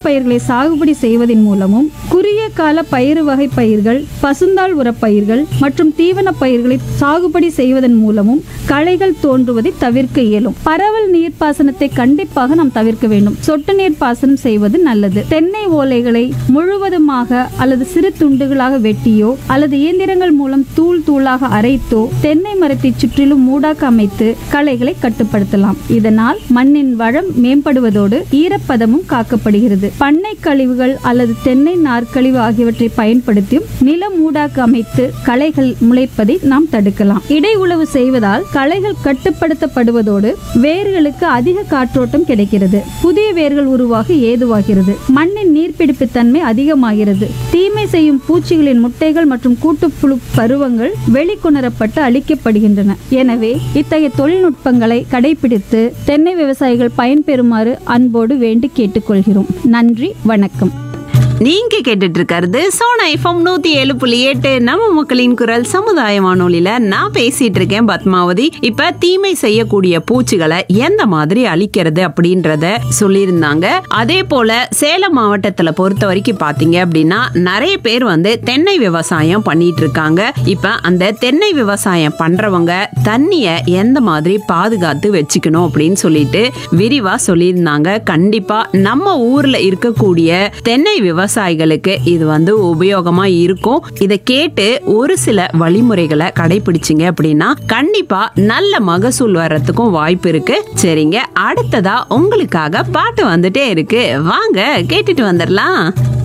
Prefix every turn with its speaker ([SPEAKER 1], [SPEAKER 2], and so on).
[SPEAKER 1] பயிர்களை சாகுபடி செய்வதன் மூலமும் குறுகிய கால பயிறு வகை பயிர்கள் பசுந்தாள் உரப்பயிர்கள் மற்றும் தீவன பயிர்களை சாகுபடி செய்வதன் மூலமும் களைகள் தோன்றுவதை தவிர்க்க இயலும் பரவல் நீர்ப்பாசனத்தை கண்டிப்பாக நாம் தவிர்க்க வேண்டும் சொட்டு நீர் பாசனம் செய்வது நல்லது தென்னை ஓலைகளை முழுவதுமாக அல்லது சிறு துண்டுகளாக வெட்டியோ அல்லது இயந்திரங்கள் மூலம் தூள் தூளாக அரைத்தோ தென்னை மரத்தை சுற்றிலும் மூடாக்க அமைத்து களைகளை கட்டுப்படுத்தலாம் இதனால் மண்ணின் வளம் மேம்படுவதோடு ஈரப்பதமும் காக்கப்படுகிறது பண்ணை கழிவுகள் அல்லது தென்னை நார்க்கழிவு ஆகியவற்றை பயன்படுத்தியும் நில மூடாக்க அமைத்து களைகள் முளைப்பதை நாம் தடுக்கலாம் இடை உழவு செய்வதால் களைகள் கட்டுப்படுத்தப்படுவதோடு வேர்களுக்கு அதிக காற்றோட்டம் கிடைக்கிறது புதிய வேர்கள் உருவாக ஏதுவாகிறது மண்ணின் நீர்ப்பிடிப்பு தன்மை அதிகமாகிறது தீமை செய்யும் பூச்சிகளின் முட்டைகள் மற்றும் கூட்டுப்புழு பருவங்கள் வெளிக்கொணரப்பட்டு அழிக்கப்படுகின்றன எனவே இத்தகைய தொழில்நுட்பங்களை கடைபிடித்து தென்னை விவசாயிகள் பயன்பெறுமாறு அன்போடு வேண்டி கேட்டுக்கொள்கிறோம் நன்றி வணக்கம்
[SPEAKER 2] நீங்க கேட்டுட்டு இருக்கிறது சோனா எஃப்எம் நூத்தி ஏழு புள்ளி எட்டு நம்ம மக்களின் குரல் சமுதாய வானொலியில நான் பேசிட்டு இருக்கேன் பத்மாவதி இப்ப தீமை செய்யக்கூடிய பூச்சிகளை எந்த மாதிரி அழிக்கிறது அப்படின்றத சொல்லியிருந்தாங்க அதே போல சேலம் மாவட்டத்துல பொறுத்த வரைக்கும் பாத்தீங்க அப்படின்னா நிறைய பேர் வந்து தென்னை விவசாயம் பண்ணிட்டு இருக்காங்க இப்ப அந்த தென்னை விவசாயம் பண்றவங்க தண்ணிய எந்த மாதிரி பாதுகாத்து வச்சுக்கணும் அப்படின்னு சொல்லிட்டு விரிவா சொல்லியிருந்தாங்க கண்டிப்பா நம்ம ஊர்ல இருக்கக்கூடிய தென்னை விவசாயிகளுக்கு இது வந்து உபயோகமா இருக்கும் இதை கேட்டு ஒரு சில வழிமுறைகளை கடைபிடிச்சிங்க அப்படின்னா கண்டிப்பா நல்ல மகசூல் வர்றதுக்கும் வாய்ப்பு இருக்கு சரிங்க அடுத்ததா உங்களுக்காக பாட்டு வந்துட்டே இருக்கு வாங்க கேட்டுட்டு வந்துடலாம்